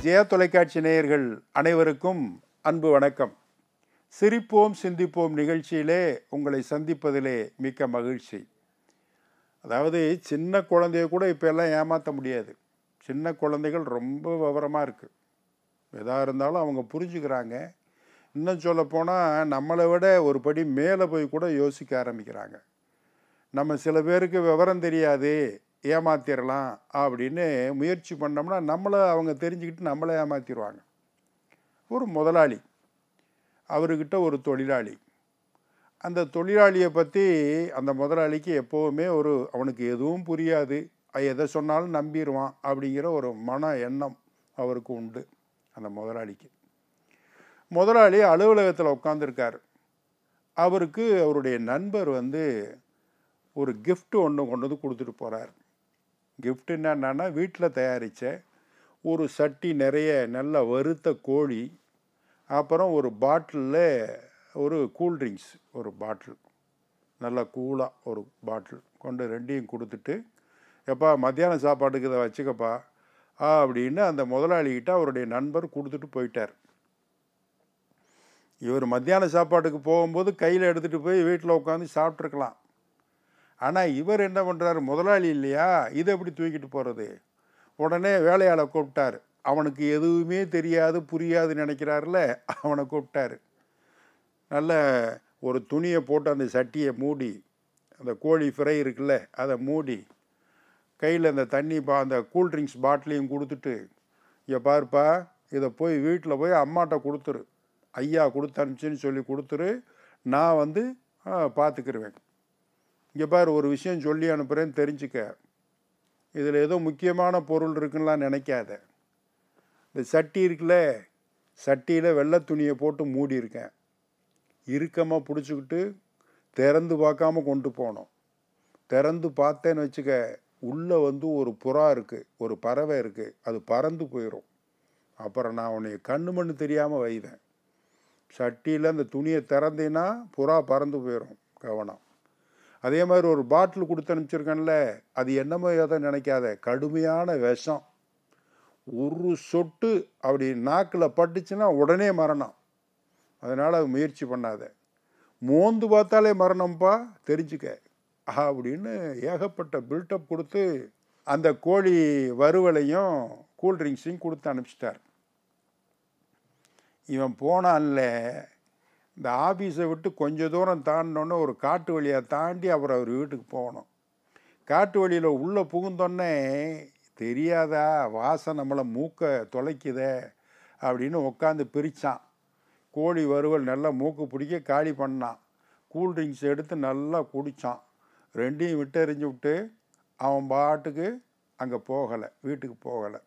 ஜெயா தொலைக்காட்சி நேயர்கள் அனைவருக்கும் அன்பு வணக்கம் சிரிப்போம் சிந்திப்போம் நிகழ்ச்சியிலே உங்களை சந்திப்பதிலே மிக்க மகிழ்ச்சி அதாவது சின்ன குழந்தைய கூட இப்போ எல்லாம் ஏமாற்ற முடியாது சின்ன குழந்தைகள் ரொம்ப விவரமாக இருக்குது எதாக இருந்தாலும் அவங்க புரிஞ்சுக்கிறாங்க இன்னும் சொல்லப்போனால் நம்மளை விட ஒரு படி மேலே போய் கூட யோசிக்க ஆரம்பிக்கிறாங்க நம்ம சில பேருக்கு விவரம் தெரியாது ஏமாத்திரலாம் அப்படின்னு முயற்சி பண்ணோம்னா நம்மளை அவங்க தெரிஞ்சுக்கிட்டு நம்மளை ஏமாத்திடுவாங்க ஒரு முதலாளி அவர்கிட்ட ஒரு தொழிலாளி அந்த தொழிலாளியை பற்றி அந்த முதலாளிக்கு எப்போவுமே ஒரு அவனுக்கு எதுவும் புரியாது எதை சொன்னாலும் நம்பிடுவான் அப்படிங்கிற ஒரு மன எண்ணம் அவருக்கு உண்டு அந்த முதலாளிக்கு முதலாளி அலுவலகத்தில் உட்காந்துருக்கார் அவருக்கு அவருடைய நண்பர் வந்து ஒரு gift ஒன்று கொண்டு வந்து கொடுத்துட்டு போகிறார் gift என்னன்னா வீட்டில் தயாரித்த ஒரு சட்டி நிறைய நல்ல வறுத்த கோழி அப்புறம் ஒரு பாட்டிலில் ஒரு கூல்ட்ரிங்க்ஸ் ஒரு பாட்டில் நல்லா கூலாக ஒரு பாட்டில் கொண்டு ரெண்டையும் கொடுத்துட்டு எப்பா மத்தியான சாப்பாட்டுக்கு இதை வச்சுக்கப்பா ஆ அப்படின்னு அந்த முதலாளிகிட்ட அவருடைய நண்பர் கொடுத்துட்டு போயிட்டார் இவர் மத்தியான சாப்பாட்டுக்கு போகும்போது கையில் எடுத்துகிட்டு போய் வீட்டில் உட்காந்து சாப்பிட்ருக்கலாம் ஆனால் இவர் என்ன பண்ணுறாரு முதலாளி இல்லையா இதை எப்படி தூக்கிட்டு போகிறது உடனே வேலையாளை கூப்பிட்டார் அவனுக்கு எதுவுமே தெரியாது புரியாது நினைக்கிறாருல அவனை கூப்பிட்டாரு நல்ல ஒரு துணியை போட்டு அந்த சட்டியை மூடி அந்த கோழி ஃப்ரை இருக்குல்ல அதை மூடி கையில் அந்த தண்ணி பா அந்த கூல்ட்ரிங்க்ஸ் பாட்டிலையும் கொடுத்துட்டு இங்கே பாருப்பா இதை போய் வீட்டில் போய் அம்மாட்ட கொடுத்துரு ஐயா கொடுத்து அனுப்பிச்சின்னு சொல்லி கொடுத்துரு நான் வந்து ஆ, பார்த்துக்கிருவேன் இங்கே பாரு ஒரு விஷயம் சொல்லி அனுப்புகிறேன்னு தெரிஞ்சுக்க இதில் ஏதோ முக்கியமான பொருள் இருக்குன்னுலாம் நினைக்காத இந்த சட்டி இருக்குல்ல சட்டியில் வெள்ளை துணியை போட்டு மூடி இருக்கேன் இறுக்கமாக பிடிச்சிக்கிட்டு திறந்து பார்க்காம கொண்டு போனோம் திறந்து பார்த்தேன்னு வச்சுக்க உள்ளே வந்து ஒரு புறா இருக்குது ஒரு பறவை இருக்குது அது பறந்து போயிடும் அப்புறம் நான் உன்னை கண்ணு மண்ணு தெரியாமல் வைதேன் சட்டியில் அந்த துணியை திறந்தீன்னா புறா பறந்து போயிடும் கவனம் அதே மாதிரி ஒரு பாட்டில் கொடுத்து அனுப்பிச்சிருக்கேன்ல அது என்னமோ ஏதோ நினைக்காத கடுமையான விஷம் ஒரு சொட்டு அப்படி நாக்கில் பட்டுச்சுன்னா உடனே மரணம் அதனால் அது முயற்சி பண்ணாத மோந்து பார்த்தாலே மரணம்ப்பா தெரிஞ்சுக்க அப்படின்னு ஏகப்பட்ட பில்டப் கொடுத்து அந்த கோழி வறுவலையும் கூல்ட்ரிங்க்ஸையும் கொடுத்து அனுப்பிச்சிட்டார் இவன் போனான்ல இந்த ஆஃபீஸை விட்டு கொஞ்ச தூரம் தாண்டினோன்னே ஒரு காட்டு வழியாக தாண்டி அப்புறம் அவர் வீட்டுக்கு போகணும் காட்டு வழியில் உள்ளே புகுந்தோடனே தெரியாதா வாசம் நம்மளை மூக்கை தொலைக்குதே அப்படின்னு உட்காந்து பிரித்தான் கோழி வறுவல் நல்லா மூக்கு பிடிக்க காலி பண்ணான் கூல்ட்ரிங்க்ஸ் எடுத்து நல்லா குடித்தான் ரெண்டையும் விட்டு எறிஞ்சு விட்டு அவன் பாட்டுக்கு அங்கே போகலை வீட்டுக்கு போகலை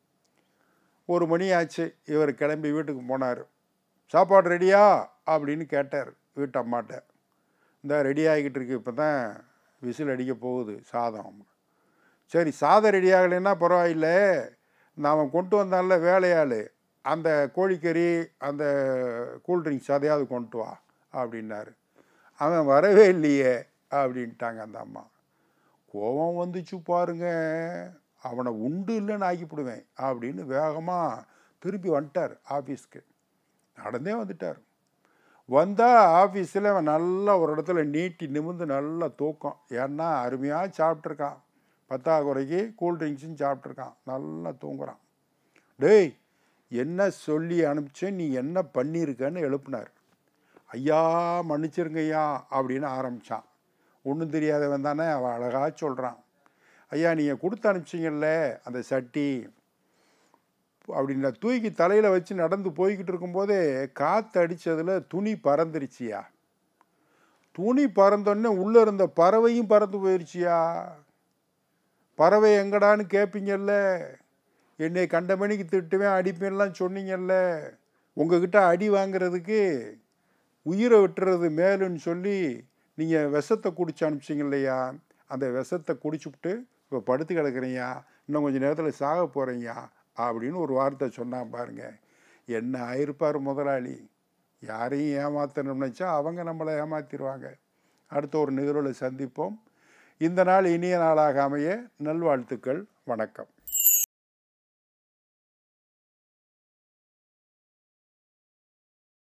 ஒரு மணி ஆச்சு இவர் கிளம்பி வீட்டுக்கு போனார் சாப்பாடு ரெடியா அப்படின்னு கேட்டார் வீட்டு அம்மாட்ட இந்த ரெடி ஆகிக்கிட்டு இருக்கு இப்போ தான் விசில் அடிக்க போகுது சாதம் சரி சாதம் ரெடி ஆகலைன்னா பரவாயில்ல நான் அவன் கொண்டு வந்தான்ல வேலையாள் அந்த கோழிக்கறி அந்த கூல்ட்ரிங்க்ஸ் அதையாவது கொண்டு வா அப்படின்னாரு அவன் வரவே இல்லையே அப்படின்ட்டாங்க அந்த அம்மா கோபம் வந்துச்சு பாருங்க அவனை உண்டு இல்லைன்னு ஆக்கிவிடுவேன் அப்படின்னு வேகமாக திருப்பி வந்துட்டார் ஆஃபீஸ்க்கு நடந்தே வந்துட்டார் வந்தால் ஆஃபீஸில் அவன் நல்லா ஒரு இடத்துல நீட்டி நிமிர்ந்து நல்லா தூக்கம் ஏன்னா அருமையாக சாப்பிட்ருக்கான் பத்தாக்குறைக்கு கூல்ட்ரிங்க்ஸும் சாப்பிட்ருக்கான் நல்லா தூங்குறான் டேய் என்ன சொல்லி அனுப்பிச்சேன் நீ என்ன பண்ணியிருக்கன்னு எழுப்புனார் ஐயா மன்னிச்சிருங்க ஐயா அப்படின்னு ஆரம்பித்தான் ஒன்றும் தெரியாதவன் தானே அவன் அழகாக சொல்கிறான் ஐயா நீங்கள் கொடுத்து அனுப்பிச்சிங்கல்ல அந்த சட்டி அப்படின்னா தூக்கி தலையில் வச்சு நடந்து போய்கிட்டு இருக்கும்போதே காற்று அடித்ததில் துணி பறந்துருச்சியா துணி பறந்தோடனே உள்ளே இருந்த பறவையும் பறந்து போயிடுச்சியா பறவை எங்கடான்னு கேட்பீங்கல்ல என்னை கண்ட மணிக்கு திட்டுவேன் அடிப்பேன்லாம் சொன்னீங்கல்ல உங்ககிட்ட அடி வாங்குறதுக்கு உயிரை விட்டுறது மேலுன்னு சொல்லி நீங்கள் விஷத்தை குடிச்சு அனுப்பிச்சிங்க இல்லையா அந்த விஷத்தை குடிச்சுப்புட்டு இப்போ படுத்து கிடக்குறீயா இன்னும் கொஞ்சம் நேரத்தில் சாக போகிறீங்க அப்படின்னு ஒரு வார்த்தை சொன்னான் பாருங்க என்ன ஆயிருப்பார் முதலாளி யாரையும் ஏமாத்தணும்னு நினச்சா அவங்க நம்மளை ஏமாத்திடுவாங்க அடுத்த ஒரு நிகழ்வில் சந்திப்போம் இந்த நாள் இனிய நாளாக அமைய நல்வாழ்த்துக்கள் வணக்கம்